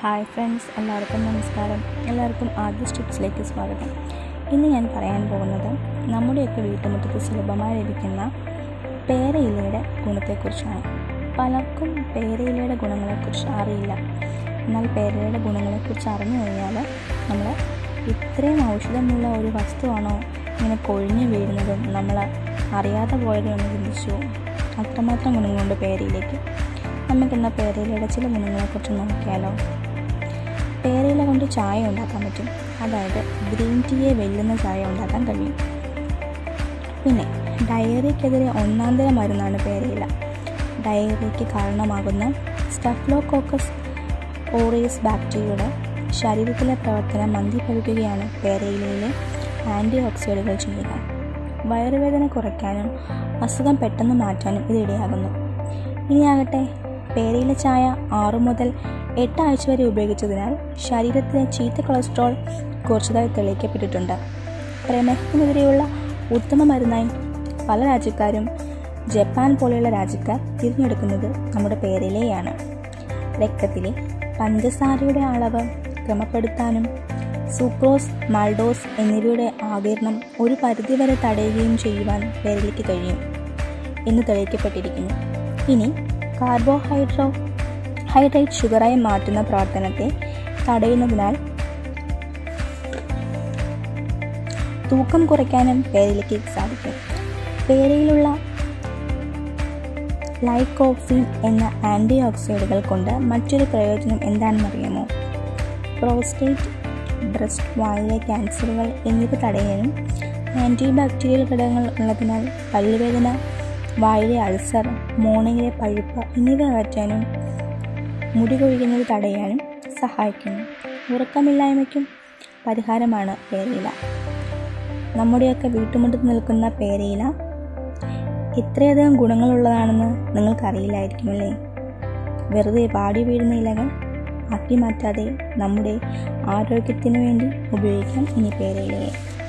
hi friends എല്ലാവർക്കും നമസ്കാരം എല്ലാവർക്കും ആദ്യ ടിപ്സിലേക്ക് സ്വാഗതം ഇന്ന് ഞാൻ പറയാൻ പോകുന്നത് നമ്മുടെയൊക്കെ വീട്ടുമുറ്റത്ത് സുലഭമായി ലഭിക്കുന്ന പേരയിലയുടെ ഗുണത്തെക്കുറിച്ചാണ് പലർക്കും പേരയിലയുടെ ഗുണങ്ങളെക്കുറിച്ച് അറിയില്ല എന്നാൽ പേരയിലയുടെ ഗുണങ്ങളെക്കുറിച്ച് അറിഞ്ഞു കഴിഞ്ഞാൽ നമ്മൾ ഇത്രയും ഔഷധമുള്ള ഒരു വസ്തുവാണോ ഇങ്ങനെ കൊഴിഞ്ഞു വീഴുന്നതും നമ്മൾ അറിയാതെ പോയതും എന്ന് ചിന്തിച്ചു അത്രമാത്രം ഗുണങ്ങളുണ്ട് പേരയിലേക്ക് നമുക്കിന്ന് പേരയിലയുടെ ചില ഗുണങ്ങളെക്കുറിച്ച് നോക്കിയാലോ പേരയില കൊണ്ട് ചായ ഉണ്ടാക്കാൻ പറ്റും അതായത് ഗ്രീൻ ടീയെ വെല്ലുന്ന ചായ ഉണ്ടാക്കാൻ കഴിയും പിന്നെ ഡയറിയക്കെതിരെ ഒന്നാന്തര മരുന്നാണ് പേരയില ഡയറിയയ്ക്ക് കാരണമാകുന്ന സ്റ്റഫ്ലോകോക്കസ് ഓറിയസ് ബാക്ടീരിയയുടെ ശരീരത്തിലെ പ്രവർത്തനം മന്ദീഭവിക്കുകയാണ് പേരയിലയിലെ ആൻറ്റി ഓക്സിഡുകൾ ചെയ്യുക വയറുവേദന കുറയ്ക്കാനും അസുഖം പെട്ടെന്ന് മാറ്റാനും ഇത് ഇടയാകുന്നു ഇനിയാകട്ടെ പേരയില ചായ ആറു മുതൽ എട്ട് ആഴ്ച വരെ ഉപയോഗിച്ചതിനാൽ ശരീരത്തിലെ ചീത്ത കൊളസ്ട്രോൾ കുറച്ചതായി തെളിയിക്കപ്പെട്ടിട്ടുണ്ട് പ്രമേഹത്തിനെതിരെയുള്ള ഉത്തമ മരുന്നായി പല രാജ്യക്കാരും ജപ്പാൻ പോലെയുള്ള രാജ്യക്കാർ തിരഞ്ഞെടുക്കുന്നത് നമ്മുടെ പേരയിലയാണ് രക്തത്തിലെ പഞ്ചസാരയുടെ അളവ് ക്രമപ്പെടുത്താനും സൂക്രോസ് മാൾഡോസ് എന്നിവയുടെ ആകിരണം ഒരു പരിധിവരെ തടയുകയും ചെയ്യുവാൻ പേരയിലയ്ക്ക് കഴിയും എന്ന് തെളിയിക്കപ്പെട്ടിരിക്കുന്നു ഇനി കാർബോഹൈഡ്രോ ഹൈഡ്രേറ്റ് ഷുഗറായി മാറ്റുന്ന പ്രവർത്തനത്തെ തടയുന്നതിനാൽ തൂക്കം കുറയ്ക്കാനും പേരയിലേക്ക് സാധിക്കും പേരയിലുള്ള ലൈക്കോഫിൻ എന്ന ആൻറ്റി ഓക്സൈഡുകൾ കൊണ്ട് മറ്റൊരു പ്രയോജനം എന്താണെന്നറിയാമോ പ്രോസ്റ്റേറ്റ് ബ്രസ്റ്റ് വായിലെ ക്യാൻസറുകൾ എന്നിവ തടയാനും ആൻറ്റി ബാക്ടീരിയൽ ഘടകങ്ങൾ ഉള്ളതിനാൽ പല്ലുവേദന വായിലെ അൾസർ മോണയിലെ പഴുപ്പ് എന്നിവ അകറ്റാനും മുടി കൊഴിയുന്നത് തടയാനും സഹായിക്കുന്നു ഉറക്കമില്ലായ്മയ്ക്കും പരിഹാരമാണ് പേരയില നമ്മുടെയൊക്കെ വീട്ടുമുറ്റത്ത് നിൽക്കുന്ന പേരയില ഇത്രയധികം ഗുണങ്ങളുള്ളതാണെന്ന് നിങ്ങൾക്കറിയില്ലായിരിക്കുമല്ലേ വെറുതെ പാടി വീഴുന്ന ഇലകൾ ആക്കി മാറ്റാതെ നമ്മുടെ ആരോഗ്യത്തിന് വേണ്ടി ഉപയോഗിക്കാം ഇനി പേരയിലയെ